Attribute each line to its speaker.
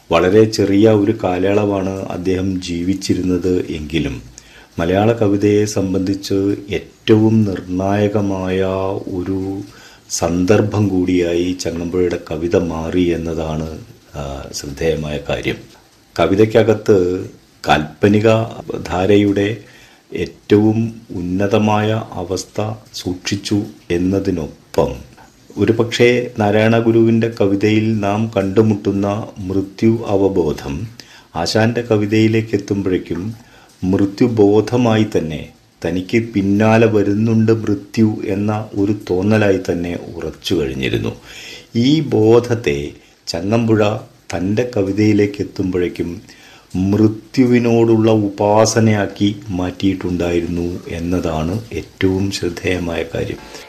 Speaker 1: വളരെ ചെറിയ ഒരു കാലയളവാണ് അദ്ദേഹം ജീവിച്ചിരുന്നത് എങ്കിലും മലയാള കവിതയെ സംബന്ധിച്ച് ഏറ്റവും നിർണായകമായ ഒരു സന്ദർഭം കൂടിയായി ചങ്ങമ്പുഴയുടെ കവിത മാറി എന്നതാണ് ആ, ശ്രദ്ധേയമായ കാര്യം കവിതയ്ക്കകത്ത് കാൽപ്പനിക ധാരയുടെ ഏറ്റവും ഉന്നതമായ അവസ്ഥ സൂക്ഷിച്ചു എന്നതിനൊപ്പം ഒരുപക്ഷെ നാരായണ ഗുരുവിൻ്റെ കവിതയിൽ നാം കണ്ടുമുട്ടുന്ന മൃത്യു അവബോധം ആശാന്റെ കവിതയിലേക്ക് എത്തുമ്പോഴേക്കും മൃത്യുബോധമായി തന്നെ തനിക്ക് പിന്നാലെ വരുന്നുണ്ട് മൃത്യു എന്ന ഒരു തോന്നലായി തന്നെ ഉറച്ചു കഴിഞ്ഞിരുന്നു ഈ ബോധത്തെ ചങ്ങമ്പുഴ തൻ്റെ കവിതയിലേക്ക് എത്തുമ്പോഴേക്കും മൃത്യുവിനോടുള്ള ഉപാസനയാക്കി മാറ്റിയിട്ടുണ്ടായിരുന്നു എന്നതാണ് ഏറ്റവും ശ്രദ്ധേയമായ കാര്യം